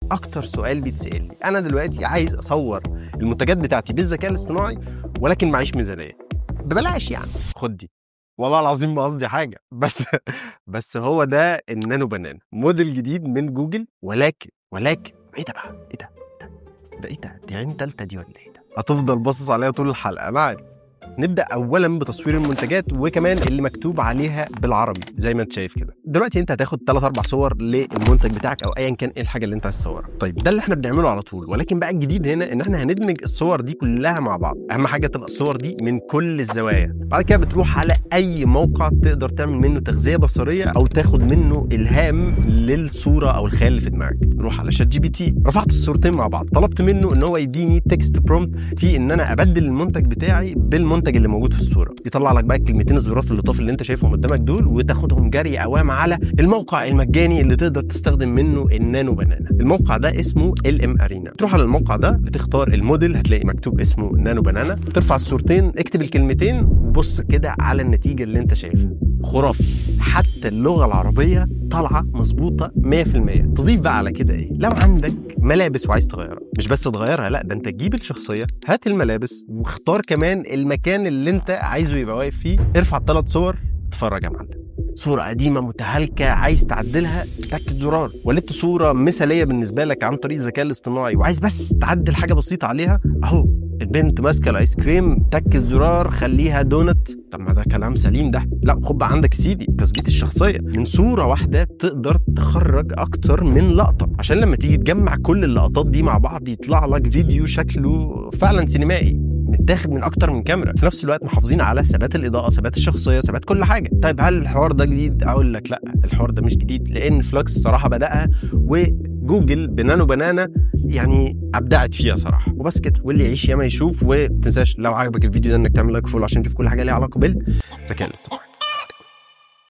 اكتر سؤال بيتسال لي انا دلوقتي عايز اصور المنتجات بتاعتي بالذكاء الاصطناعي ولكن معيش ميزانيه ببلاش يعني خد دي والله العظيم ما قصدي حاجه بس بس هو ده النانو بنانا موديل جديد من جوجل ولكن ولكن ايه ده بقى ايه ده ايه ده ده ايه ده دي عين تالتة دي ولا ايه ده هتفضل باصص عليها طول الحلقه انا عارف نبدا اولا بتصوير المنتجات وكمان اللي مكتوب عليها بالعربي زي ما انت شايف كده دلوقتي انت هتاخد 3 4 صور للمنتج بتاعك او ايا كان ايه الحاجه اللي انت عايز تصورها طيب ده اللي احنا بنعمله على طول ولكن بقى الجديد هنا ان احنا هندمج الصور دي كلها مع بعض اهم حاجه تبقى الصور دي من كل الزوايا بعد كده بتروح على اي موقع تقدر تعمل منه تغذيه بصريه او تاخد منه الهام للصوره او الخيال اللي في دماغك روح على شات جي بي تي رفعت الصورتين مع بعض طلبت منه ان هو يديني تكست برومبت في ان انا ابدل المنتج بتاعي بالمنتج اللي موجود في الصوره يطلع لك بقى الكلمتين الظراف اللطاف اللي انت شايفهم قدامك دول وتاخدهم جري عوام على الموقع المجاني اللي تقدر تستخدم منه النانو بنانا الموقع ده اسمه ال ام ارينا تروح على الموقع ده بتختار الموديل هتلاقي مكتوب اسمه نانو بنانا ترفع الصورتين اكتب الكلمتين وبص كده على النتيجه اللي انت شايفها خرافي حتى اللغه العربيه طالعه مظبوطه 100% تضيف بقى على كده ايه لو عندك ملابس وعايز تغيرها مش بس تغيرها لا ده انت تجيب الشخصيه هات الملابس واختار كمان المكان اللي انت عايزه يبقى واقف فيه ارفع ثلاث صور اتفرج يا معلم صورة قديمة متهالكة عايز تعدلها تك زرار ولدت صورة مثالية بالنسبة لك عن طريق الذكاء الاصطناعي وعايز بس تعدل حاجة بسيطة عليها اهو البنت ماسكة الايس كريم تك الزرار خليها دونت طب ما ده كلام سليم ده لا خد بقى عندك يا سيدي تثبيت الشخصية من صورة واحدة تقدر تخرج اكتر من لقطة عشان لما تيجي تجمع كل اللقطات دي مع بعض يطلع لك فيديو شكله فعلا سينمائي متاخد من اكتر من كاميرا في نفس الوقت محافظين على ثبات الاضاءه ثبات الشخصيه ثبات كل حاجه طيب هل الحوار ده جديد اقول لك لا الحوار ده مش جديد لان فلوكس صراحه بداها وجوجل بنانو بنانا يعني ابدعت فيها صراحه وبس كده واللي يعيش ياما يشوف وما تنساش لو عجبك الفيديو ده انك تعمل لايك وفولو عشان تشوف كل حاجه ليها علاقه بالذكاء الاصطناعي